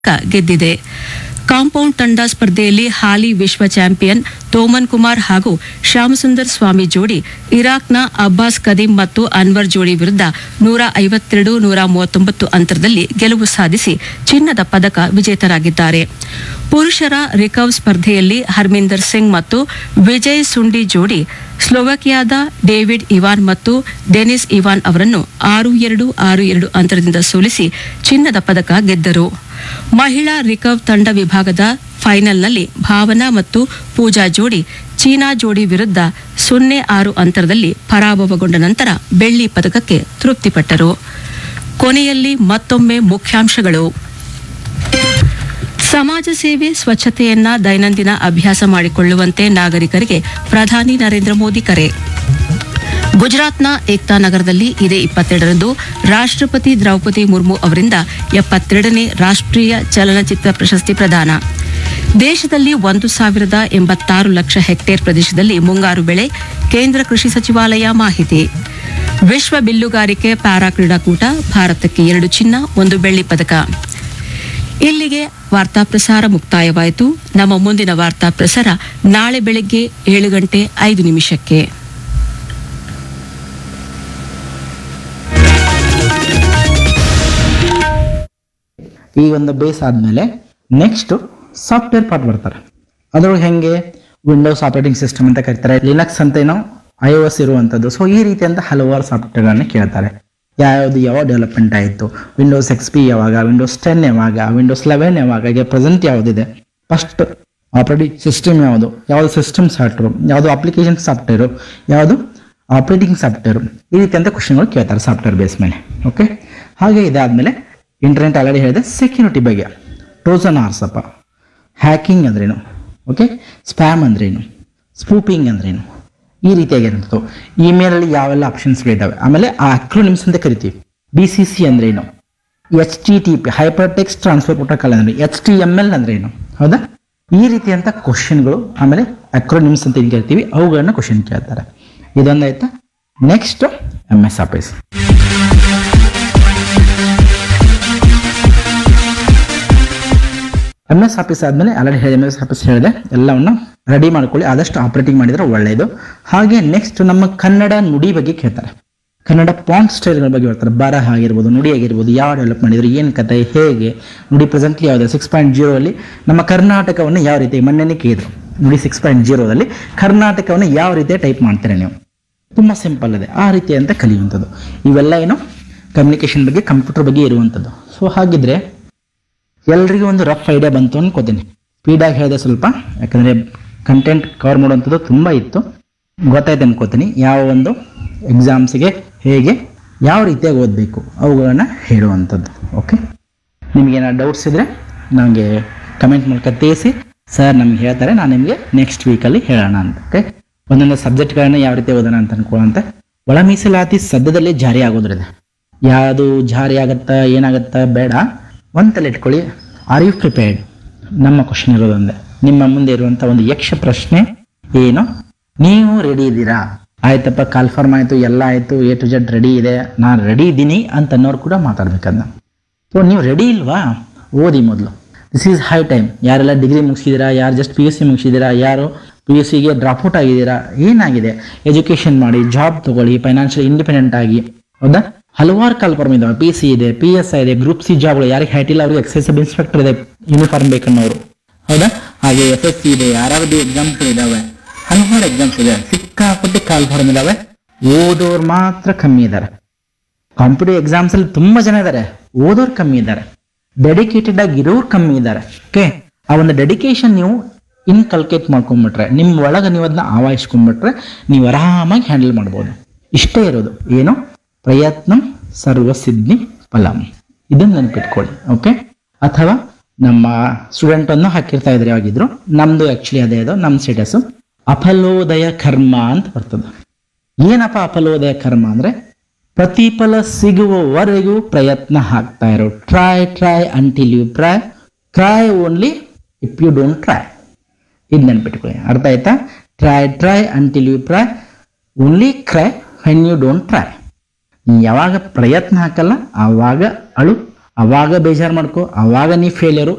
ಗೆದ್ದಿದೆ ಕಾಂಪೌಂಡ್ ತಂಡ ಸ್ಪರ್ಧೆಯಲ್ಲಿ ಹಾಲಿ ವಿಶ್ವ ಚಾಂಪಿಯನ್ ತೋಮನ್ ಕುಮಾರ್ ಹಾಗೂ ಶ್ಯಾಮಸುಂದರ್ ಸ್ವಾಮಿ ಜೋಡಿ ಇರಾಕ್ನ ಅಬ್ಬಾಸ್ ಕದೀಂ ಮತ್ತು ಅನ್ವರ್ ಜೋಡಿ ವಿರುದ್ಧ ನೂರ ಐವತ್ತೆರಡು ನೂರ ಮೂವತ್ತೊಂಬತ್ತು ಅಂತರದಲ್ಲಿ ಗೆಲುವು ಸಾಧಿಸಿ ಚಿನ್ನದ ಪದಕ ವಿಜೇತರಾಗಿದ್ದಾರೆ ಪುರುಷರ ರಿಕರ್ವ್ ಸ್ಪರ್ಧೆಯಲ್ಲಿ ಹರ್ಮಿಂದರ್ ಸಿಂಗ್ ಮತ್ತು ವಿಜಯ್ ಸುಂಡಿ ಜೋಡಿ ಸ್ಲೋವಾಕಿಯಾದ ಡೇವಿಡ್ ಇವಾನ್ ಮತ್ತು ಡೆನಿಸ್ ಇವಾನ್ ಅವರನ್ನು ಆರು ಎರಡು ಆರು ಎರಡು ಅಂತರದಿಂದ ಸೋಲಿಸಿ ಚಿನ್ನದ ಪದಕ ಗೆದ್ದರು ಮಹಿಳಾ ರಿಕರ್ವ್ ತಂಡ ವಿಭಾಗದ ಫೈನಲ್ನಲ್ಲಿ ಭಾವನಾ ಮತ್ತು ಪೂಜಾ ಜೋಡಿ ಚೀನಾ ಜೋಡಿ ವಿರುದ್ಧ ಸೊನ್ನೆ ಆರು ಅಂತರದಲ್ಲಿ ಪರಾಭವಗೊಂಡ ನಂತರ ಬೆಳ್ಳಿ ಪದಕಕ್ಕೆ ತೃಪ್ತಿಪಟ್ಟರು ಕೊನೆಯಲ್ಲಿ ಮತ್ತೊಮ್ಮೆ ಮುಖ್ಯಾಂಶಗಳು ಸಮಾಜ ಸೇವೆ ಸ್ವಚ್ಛತೆಯನ್ನ ದೈನಂದಿನ ಅಭ್ಯಾಸ ಮಾಡಿಕೊಳ್ಳುವಂತೆ ನಾಗರಿಕರಿಗೆ ಪ್ರಧಾನಿ ನರೇಂದ್ರ ಮೋದಿ ಕರೆ ಗುಜರಾತ್ನ ಏಕ್ತಾ ನಗರದಲ್ಲಿ ಇದೇ ಇಪ್ಪತ್ತೆರಡರಂದು ರಾಷ್ಟ್ರಪತಿ ದ್ರೌಪದಿ ಮುರ್ಮು ಅವರಿಂದ ಎಪ್ಪತ್ತೆರಡನೇ ರಾಷ್ಟ್ರೀಯ ಚಲನಚಿತ್ರ ಪ್ರಶಸ್ತಿ ಪ್ರದಾನ ದೇಶದಲ್ಲಿ ಒಂದು ಸಾವಿರದ ಎಂಬತ್ತಾರು ಲಕ್ಷ ಹೆಕ್ಟೇರ್ ಪ್ರದೇಶದಲ್ಲಿ ಮುಂಗಾರು ಬೆಳೆ ಕೇಂದ್ರ ಕೃಷಿ ಸಚಿವಾಲಯ ಮಾಹಿತಿ ವಿಶ್ವ ಬಿಲ್ಲುಗಾರಿಕೆ ಪ್ಯಾರಾ ಕ್ರೀಡಾಕೂಟ ಭಾರತಕ್ಕೆ ಎರಡು ಚಿನ್ನ ಒಂದು ಬೆಳ್ಳಿ ಪದಕ ಇಲ್ಲಿಗೆ ವಾರ್ತಾ ಪ್ರಸಾರ ಮುಕ್ತಾಯವಾಯಿತು ನಮ್ಮ ಮುಂದಿನ ವಾರ್ತಾ ಪ್ರಸಾರ ನಾಳೆ ಬೆಳಗ್ಗೆ ಏಳು ಗಂಟೆ ಐದು ನಿಮಿಷಕ್ಕೆ ಈ ಒಂದು ಬೇಸ್ ಆದಮೇಲೆ ನೆಕ್ಸ್ಟ್ ಸಾಫ್ಟ್ವೇರ್ ಪಾರ್ಟ್ ಬರ್ತಾರೆ ಅದ್ರೊಳಗೆ ಹೆಂಗೆ ವಿಂಡೋಸ್ ಆಪರೇಟಿಂಗ್ ಸಿಸ್ಟಮ್ ಅಂತ ಕರೀತಾರೆ ಲಿನಕ್ಸ್ ಅಂತ ಏನೋ ಐ ಎಸ್ ಇರುವಂಥದ್ದು ಸೊ ಈ ರೀತಿಯಂತ ಹಲವಾರು ಸಾಫ್ಟ್ವೇರ್ಗಳನ್ನ ಕೇಳ್ತಾರೆ ಯಾವ್ದು ಯಾವಾಗ ಡೆವಲಪ್ಮೆಂಟ್ ಆಯಿತು ವಿಂಡೋಸ್ ಎಕ್ಸ್ ಪಿ ಯಾವಾಗ ವಿಂಡೋಸ್ ಟೆನ್ ಯಾವಾಗ ವಿಂಡೋಸ್ ಲೆವೆನ್ ಯಾವಾಗ ಈಗ ಪ್ರೆಸೆಂಟ್ ಯಾವುದಿದೆ ಫಸ್ಟ್ ಆಪರೇಟಿಂಗ್ ಸಿಸ್ಟಮ್ ಯಾವುದು ಯಾವುದು ಸಿಸ್ಟಮ್ ಸಾಫ್ಟ್ವೇರ್ ಯಾವುದು ಅಪ್ಲಿಕೇಶನ್ ಸಾಫ್ಟ್ವೇರು ಯಾವುದು ಆಪರೇಟಿಂಗ್ ಸಾಫ್ಟ್ವೇರು ಈ ರೀತಿಯಂತ ಕ್ವಶನ್ಗಳು ಕೇಳ್ತಾರೆ ಸಾಫ್ಟ್ವೇರ್ ಬೇಸ್ ಮೇಲೆ ಓಕೆ ಹಾಗೆ ಇದಾದಮೇಲೆ ಇಂಟರ್ನೆಟ್ ಆಲ್ರೆಡಿ ಹೇಳಿದೆ ಸೆಕ್ಯೂರಿಟಿ ಬಗ್ಗೆ ಟ್ರೋಸನ್ ಆರ್ಸಪ್ಪ ಹ್ಯಾಕಿಂಗ್ ಅಂದ್ರೇನು ಓಕೆ ಸ್ಪ್ಯಾಮ್ ಅಂದ್ರೇನು ಸ್ಪೂಪಿಂಗ್ ಅಂದ್ರೇನು ಈ ರೀತಿಯಾಗಿರುವಂಥದ್ದು ಇಮೇಲಲ್ಲಿ ಯಾವೆಲ್ಲ ಆಪ್ಷನ್ಸ್ಗಳಿದ್ದಾವೆ ಆಮೇಲೆ ಆ ಅಕ್ರೋನಿಮ್ಸ್ ಅಂತ ಕರಿತೀವಿ ಬಿ ಸಿ ಸಿ ಅಂದ್ರೇನು H T T P hyper text transfer protocol ಅಂದ್ರೆ ಎಚ್ ಟಿ ಎಮ್ ಎಲ್ ಅಂದ್ರೇನು ಹೌದಾ ಈ ರೀತಿಯಂಥ ಕ್ವಶನ್ಗಳು ಆಮೇಲೆ ಅಕ್ರೋನಿಮ್ಸ್ ಅಂತ ಏನು ಕೇಳ್ತೀವಿ ಅವುಗಳನ್ನ ಕ್ವಶನ್ ಕೇಳ್ತಾರೆ ಇದೊಂದಾಯ್ತಾ next M S office M S office ಆದಮೇಲೆ ಆಲ್ರೆಡಿ ಹೇಳಿದೆ ಎಮ್ ಎಸ್ ಆಫೀಸ್ ಹೇಳಿದೆ ಎಲ್ಲವನ್ನು ರೆಡಿ ಮಾಡ್ಕೊಳ್ಳಿ ಆದಷ್ಟು ಆಪರೇಟಿಂಗ್ ಮಾಡಿದ್ರೆ ಒಳ್ಳೆಯದು ಹಾಗೆ ನೆಕ್ಸ್ಟ್ ನಮ್ಮ ಕನ್ನಡ ನುಡಿ ಬಗ್ಗೆ ಕೇಳ್ತಾರೆ ಕನ್ನಡ ಪಾಯಿಂಟ್ ಸ್ಟೈಲ್ಗಳ ಬಗ್ಗೆ ಹೇಳ್ತಾರೆ ಬರಹ ಆಗಿರ್ಬೋದು ನುಡಿ ಆಗಿರ್ಬೋದು ಯಾವ ಡೆವಲಪ್ ಮಾಡಿದ್ರು ಏನು ಕತೆ ಹೇಗೆ ನುಡಿ ಪ್ರೆಸೆಂಟ್ಲಿ ಯಾವುದು ಸಿಕ್ಸ್ ಪಾಯಿಂಟ್ ಜೀರೋಲ್ಲಿ ನಮ್ಮ ಕರ್ನಾಟಕವನ್ನು ಯಾವ ರೀತಿ ಮೊನ್ನೆನೇ ಕೇಳಿದ್ರು ನುಡಿ ಸಿಕ್ಸ್ ಪಾಯಿಂಟ್ ಜೀರೋದಲ್ಲಿ ಕರ್ನಾಟಕವನ್ನು ಯಾವ ರೀತಿ ಟೈಪ್ ಮಾಡ್ತೀರಾ ನೀವು ತುಂಬ ಸಿಂಪಲ್ ಇದೆ ಆ ರೀತಿ ಅಂತ ಕಲಿಯುವಂಥದ್ದು ಇವೆಲ್ಲ ಏನು ಕಮ್ಯುನಿಕೇಷನ್ ಬಗ್ಗೆ ಕಂಪ್ಯೂಟರ್ ಬಗ್ಗೆ ಇರುವಂಥದ್ದು ಸೊ ಹಾಗಿದ್ರೆ ಎಲ್ರಿಗೂ ಒಂದು ರಫ್ ಐಡಿಯಾ ಬಂತು ಅನ್ಕೋತೀನಿ ಸ್ಪೀಡಾಗಿ ಹೇಳಿದೆ ಸ್ವಲ್ಪ ಯಾಕಂದರೆ ಕಂಟೆಂಟ್ ಕವರ್ ಮಾಡುವಂಥದ್ದು ತುಂಬ ಇತ್ತು ಗೊತ್ತಾಯ್ತು ಅನ್ಕೋತೀನಿ ಯಾವ ಒಂದು ಎಕ್ಸಾಮ್ಸಿಗೆ ಹೇಗೆ ಯಾವ ರೀತಿಯಾಗಿ ಓದಬೇಕು ಅವುಗಳನ್ನು ಹೇಳುವಂಥದ್ದು ಓಕೆ ನಿಮಗೇನಾದ್ರು ಡೌಟ್ಸ್ ಇದ್ದರೆ ನನಗೆ ಕಮೆಂಟ್ ಮೂಲಕ ತಿಳಿಸಿ ಸರ್ ನಮ್ಗೆ ಹೇಳ್ತಾರೆ ನಾನು ನಿಮಗೆ ನೆಕ್ಸ್ಟ್ ವೀಕಲ್ಲಿ ಹೇಳೋಣ ಅಂತ ಓಕೆ ಒಂದೊಂದು ಸಬ್ಜೆಕ್ಟ್ಗಳನ್ನ ಯಾವ ರೀತಿ ಓದೋಣ ಅಂತ ಅನ್ಕೊಳ್ಳೋಂತೆ ಒಳ ಮೀಸಲಾತಿ ಸದ್ಯದಲ್ಲೇ ಜಾರಿ ಆಗೋದ್ರಿದೆ ಯಾವುದು ಜಾರಿ ಆಗತ್ತಾ ಏನಾಗತ್ತಾ ಬೇಡ ಒಂತಲ್ಲಿ ಇಟ್ಕೊಳ್ಳಿ ಆರ್ ಯು ಪ್ರಿಪೇರ್ಡ್ ನಮ್ಮ ಕ್ವಶನ್ ಇರೋದೊಂದೇ ನಿಮ್ಮ ಮುಂದೆ ಇರುವಂಥ ಒಂದು ಯಕ್ಷ ಪ್ರಶ್ನೆ ಏನು ನೀವು ರೆಡಿ ಇದ್ದೀರಾ ಆಯ್ತಪ್ಪ ಕಾಲ್ಫಾರ್ಮ್ ಆಯಿತು ಎಲ್ಲ ಆಯಿತು ಎ ಟು ಜೆಡ್ ರೆಡಿ ಇದೆ ನಾನು ರೆಡಿ ಇದ್ದೀನಿ ಅಂತ ಅನ್ನೋರು ಕೂಡ ಮಾತಾಡ್ಬೇಕನ್ನ ಸೊ ನೀವು ರೆಡಿ ಇಲ್ವಾ ಓದಿ ಮೊದಲು ದಿಸ್ ಈಸ್ ಹೈ ಟೈಮ್ ಯಾರೆಲ್ಲ ಡಿಗ್ರಿ ಮುಗಿಸಿದ್ದೀರಾ ಯಾರು ಜಸ್ಟ್ ಪಿ ಯು ಸಿ ಮುಗಿಸಿದ್ದೀರಾ ಯಾರು ಪಿ ಯು ಸಿಗೆ ಡ್ರಾಪ್ಔಟ್ ಆಗಿದ್ದೀರಾ ಏನಾಗಿದೆ ಎಜುಕೇಷನ್ ಮಾಡಿ ಜಾಬ್ ತಗೊಳ್ಳಿ ಫೈನಾನ್ಷಿಯಲ್ ಇಂಡಿಪೆಂಡೆಂಟ್ ಆಗಿ ಹೌದಾ ಹಲವಾರು ಕಾಲ್ಫಾರ್ಮ್ ಇದಾವೆ ಪಿ ಸಿ ಇದೆ ಪಿ ಎಸ್ ಐ ಇದೆ ಗ್ರೂಪ್ ಸಿ ಜಾಬ್ಗಳು ಯಾರಿಗೆ ಹೈಟ್ ಇಲ್ಲ ಅವ್ರಿಗೆ ಎಕ್ಸೈಸ್ ಸಬ್ ಇನ್ಸ್ಪೆಕ್ಟರ್ ಇದೆ ಯೂನಿಫಾರ್ಮ್ ಬೇಕನ್ನೋರು ಹೌದಾ ಹಾಗೆ ಎಸ್ ಎಸ್ ಸಿ ಇದೆ ಆರ್ ಆರ್ ಬಿ ಎಕ್ಸಾಮ್ಸ್ ಇದಾವೆ ಹಲವಾರು ಎಕ್ಸಾಮ್ಸ್ ಇದೆ ಸಿಕ್ಕಾಪಟ್ಟೆ ಕಾಲ್ಫಾರ್ಮ್ ಇದಾವೆ ಓದೋರು ಮಾತ್ರ ಕಮ್ಮಿ ಇದ್ದಾರೆ ಕಾಂಪಿಟೇಟಿವ್ ಎಕ್ಸಾಮ್ಸ್ ಅಲ್ಲಿ ತುಂಬಾ ಜನ ಇದ್ದಾರೆ ಓದೋರು ಕಮ್ಮಿ ಇದ್ದಾರೆ ಡೆಡಿಕೇಟೆಡ್ ಆಗಿ ಇರೋರು ಕಮ್ಮಿ ಇದ್ದಾರೆ ಓಕೆ ಆ ಒಂದು ಡೆಡಿಕೇಶನ್ ನೀವು ಇನ್ಕಲ್ಕೇಟ್ ಮಾಡ್ಕೊಂಡ್ಬಿಟ್ರೆ ನಿಮ್ಮ ಒಳಗೆ ನೀವು ಅದನ್ನ ಆವಾಹಿಸ್ಕೊಂಡ್ಬಿಟ್ರೆ ನೀವು ಆರಾಮಾಗಿ ಹ್ಯಾಂಡಲ್ ಮಾಡ್ಬೋದು ಇಷ್ಟೇ ಇರೋದು ಏನು ಪ್ರಯತ್ನ ಸರ್ವಸಿದ್ಧಿ ಫಲಂ ಇದನ್ನ ನೆನಪಿಟ್ಕೊಳ್ಳಿ ಓಕೆ ಅಥವಾ ನಮ್ಮ ಸ್ಟೂಡೆಂಟ್ ಅನ್ನು ಹಾಕಿರ್ತಾ ಇದ್ರೆ ಯಾವಾಗಿದ್ರು ನಮ್ದು ಆಕ್ಚುಲಿ ಅದೇ ಅದು ನಮ್ಮ ಸ್ಟೇಟಸ್ ಅಫಲೋದಯ ಕರ್ಮ ಅಂತ ಬರ್ತದೆ ಏನಪ್ಪ ಅಫಲೋದಯ ಕರ್ಮ ಅಂದ್ರೆ ಪ್ರತಿಫಲ ಸಿಗುವವರೆಗೂ ಪ್ರಯತ್ನ ಹಾಕ್ತಾ ಇರೋ try try until you try try only if you don't try ಇದು ನೆನ್ಪಿಟ್ಕೊಳ್ಳಿ ಅರ್ಥ ಆಯ್ತಾ try try until you try only cry when you don't try ನೀ ಯಾವಾಗ ಪ್ರಯತ್ನ ಹಾಕಲ್ಲ ಆವಾಗ ಅಳು ಅವಾಗ ಬೇಜಾರು ಮಾಡ್ಕೋ ಅವಾಗ ನೀ ಫೇಲಿಯರು